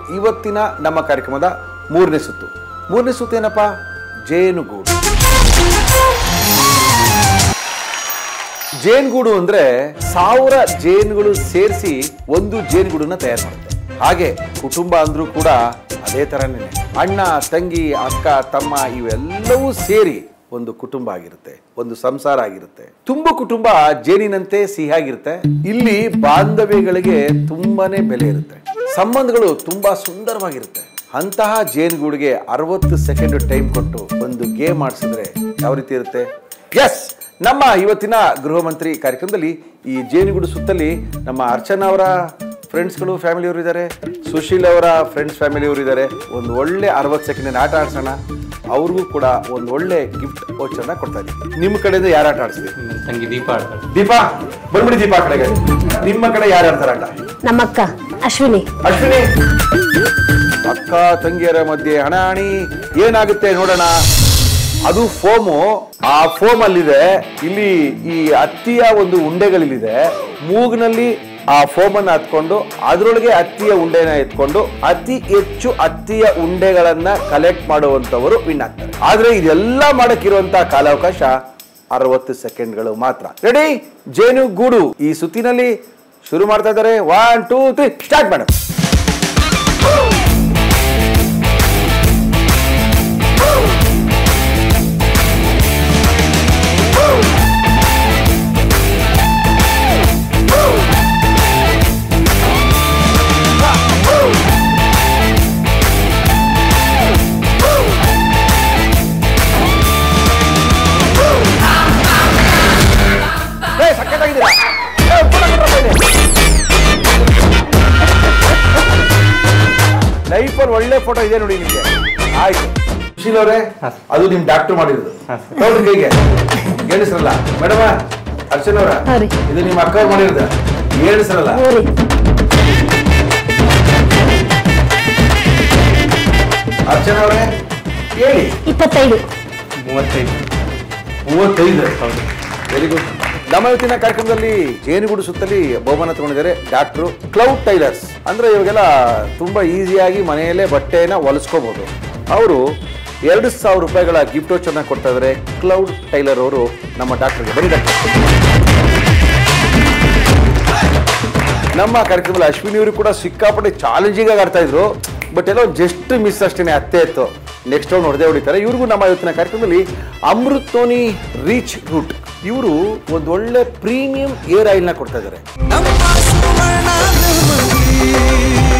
ಇವತ್ತಿನ ನಮ್ಮ ಕಾರ್ಯಕ್ರಮದ ಮೂರನೇ ಸುತ್ತು ಮೂರನೇ ಸುತ್ತು ಏನಪ್ಪ ಜೇನುಗೂಡು ಜೇನುಗೂಡು ಅಂದ್ರೆ ಸಾವಿರ ಜೇನುಗಳು ಸೇರಿಸಿ ಒಂದು ಜೇನುಗೂಡನ್ನ ತಯಾರು ಮಾಡುತ್ತೆ ಹಾಗೆ ಕುಟುಂಬ ಅಂದ್ರೂ ಕೂಡ ಅದೇ ತರನೇ ಅಣ್ಣ ತಂಗಿ ಅಕ್ಕ ತಮ್ಮ ಇವೆಲ್ಲವೂ ಸೇರಿ ಒಂದು ಕುಟುಂಬ ಆಗಿರುತ್ತೆ ಒಂದು ಸಂಸಾರ ಆಗಿರುತ್ತೆ ತುಂಬ ಕುಟುಂಬ ಜೇನಿನಂತೆ ಸಿಹಿಯಾಗಿರುತ್ತೆ ಇಲ್ಲಿ ಬಾಂಧವ್ಯಗಳಿಗೆ ತುಂಬಾನೇ ಬೆಲೆ ಇರುತ್ತೆ ಸಂಬಂಧಗಳು ತುಂಬಾ ಸುಂದರವಾಗಿರುತ್ತೆ ಅಂತಹ ಜೇನುಗೂಡಿಗೆ ಅರವತ್ತು ಸೆಕೆಂಡ್ ಟೈಮ್ ಕೊಟ್ಟು ಒಂದು ಗೇಮ್ ಆಡಿಸಿದ್ರೆ ಯಾವ ರೀತಿ ಇರುತ್ತೆ ಎಸ್ ನಮ್ಮ ಇವತ್ತಿನ ಗೃಹ ಮಂತ್ರಿ ಕಾರ್ಯಕ್ರಮದಲ್ಲಿ ಈ ಜೇನುಗೂಡು ಸುತ್ತಲಿ ನಮ್ಮ ಅರ್ಚನಾ ಅವರ ಫ್ರೆಂಡ್ಸ್ಗಳು ಫ್ಯಾಮಿಲಿಯವರು ಇದ್ದಾರೆ ಸುಶೀಲ್ ಅವರ ಫ್ರೆಂಡ್ಸ್ ಫ್ಯಾಮಿಲಿಯವರು ಇದ್ದಾರೆ ಒಂದು ಒಳ್ಳೆ ಅರವತ್ತು ಸೆಕೆಂಡ್ ಆಟ ಆಡ್ಸೋಣ ಅವ್ರಿಗೂ ಕೂಡ ಒಂದು ಒಳ್ಳೆ ಗಿಫ್ಟ್ ವೋಚರ್ನ ಕೊಡ್ತಾ ಇದ್ದೀವಿ ನಿಮ್ಮ ಕಡೆಯಿಂದ ಯಾರು ಆಟ ಆಡಿಸ್ತೀವಿ ನನ್ನ ತಂಗಿ ದೀಪ ಆಡ್ತಾಳೆ ದೀಪಾ ಬಂದ್ಬಿಡಿ ದೀಪಾ ಆ ಕಡೆಗೆ ನಿಮ್ಮ ಕಡೆ ಯಾರು ಆಡ್ತಾರೆ ಆಟ ನಮ್ಮಕ್ಕ ಅಶ್ವಿನಿ ಅಶ್ವಿನಿ ಅಕ್ಕ ತಂಗಿಯರ ಮಧ್ಯೆ ಹಣಾಣಿ ಏನಾಗುತ್ತೆ ನೋಡೋಣ ಅದು ಫೋಮು ಆ ಫೋಮ್ ಅಲ್ಲಿದೆ ಇಲ್ಲಿ ಈ ಹತ್ತಿಯ ಒಂದು ಉಂಡೆಗಳಿದೆ ಮೂಗ್ನಲ್ಲಿ ಆ ಫೋಮ್ ಅನ್ನ ಹತ್ಕೊಂಡು ಅದರೊಳಗೆ ಹತ್ತಿಯ ಉಂಡೆನ ಎತ್ಕೊಂಡು ಅತಿ ಹೆಚ್ಚು ಹತ್ತಿಯ ಉಂಡೆಗಳನ್ನ ಕಲೆಕ್ಟ್ ಮಾಡುವಂತವರು ವಿನ್ ಆಗ್ತಾರೆ ಆದ್ರೆ ಇದೆಲ್ಲ ಮಾಡಕ್ಕಿರುವಂತಹ ಕಾಲಾವಕಾಶ ಅರವತ್ತು ಸೆಕೆಂಡ್ಗಳು ಮಾತ್ರ ರೆಡಿ ಜೇನು ಗೂಡು ಈ ಸುತ್ತಿನಲ್ಲಿ ಶುರು ಮಾಡ್ತಾ ಇದ್ದಾರೆ one two three start madam ಸಕ್ಕತ್ತಾಗಿದ್ದೀರಾ ಏ, ಫೋಟೋ ಕೊಡ್ರಪ್ಪ ಇಲ್ಲಿ. ಲೈಫಲ್ಲಿ ಒಳ್ಳೆ ಫೋಟೋ ಇದೆ ನೋಡಿ ನಿಮಗೆ ಆಯ್ತು ಸುಶೀಲ್ ಅವರೇ ಅದು ನಿಮ್ ಡಾಕ್ಟರ್ ಮಾಡಿರೋದು ನೋಡ್ರಿ ಕೈಗೆ ಹೇಳಿಸ್ರಲ್ಲ ಮೇಡಮ ಅರ್ಚನ್ ಅವರ ಹಾ ರೀ. ಇದು ನಿಮ್ಮ ಅಕ್ಕ ಅವ್ರು ಮಾಡಿರೋದು ಹೇಳಿಸ್ರಲ್ಲ ಹ್ಞೂ ರೀ ಅರ್ಚನ್ ಅವರೇ ಹೇಳಿ ಇಪ್ಪತ್ತೈದು ಮೂವತ್ತೈದು ಮೂವತ್ತೈದು ಹೌದು ವೆರಿ ಗುಡ್ ನಮ್ಮ ಇವತ್ತಿನ ಕಾರ್ಯಕ್ರಮದಲ್ಲಿ ಜೇನುಗೂಡು ಸುತ್ತಲಿ ಬಹುಮಾನ ತಗೊಂಡಿದ್ದಾರೆ ಡಾಕ್ಟ್ರು ಕ್ಲೌಡ್ ಟೈಲರ್ಸ್ ಅಂದ್ರೆ ಇವಾಗೆಲ್ಲ ತುಂಬಾ ಈಸಿಯಾಗಿ ಮನೆಯಲ್ಲೇ ಬಟ್ಟೆನ ಹೊಲಿಸ್ಕೋಬಹುದು ಅವರು ಎರಡು ಸಾವಿರ ರೂಪಾಯಿಗಳ ಗಿಫ್ಟ್ ವೋಚರ್ನ ಕೊಡ್ತಾ ಇದ್ದಾರೆ ಕ್ಲೌಡ್ ಟೈಲರ್ ಅವರು ನಮ್ಮ ಡಾಕ್ಟರ್ಗೆ ಬರೀ ಡಾಕ್ಟರ್ ನಮ್ಮ ಕಾರ್ಯಕ್ರಮದಲ್ಲಿ ಅಶ್ವಿನಿ ಅವರು ಕೂಡ ಸಿಕ್ಕಾಪಟ್ಟೆ ಚಾಲೆಂಜಿಂಗ್ ಆಗಿ ಆಡ್ತಾ ಇದ್ರು ಬಟ್ ಎಲ್ಲೋ ಜಸ್ಟ್ ಮಿಸ್ ಅಷ್ಟೇನೆ ಅತ್ತೆ ಇತ್ತು ನೆಕ್ಸ್ಟ್ ರೌಂಡ್ ಹೊಡೆದೇ ಹೊಡಿತಾರೆ ಇವ್ರಿಗೂ ನಮ್ಮ ಇವತ್ತಿನ ಕಾರ್ಯಕ್ರಮದಲ್ಲಿ ಅಮೃತೋನಿ ರೀಚ್ ರೂಟ್ ಇವರು ಒಂದು ಒಳ್ಳೆ ಪ್ರೀಮಿಯಂ ಏರ್ ಆಯಿಲ್ನ ಕೊಡ್ತಾ ಇದ್ದಾರೆ ನಮ್ಮ ಸುವರ್ಣ ನೆಮ್ಮದಿ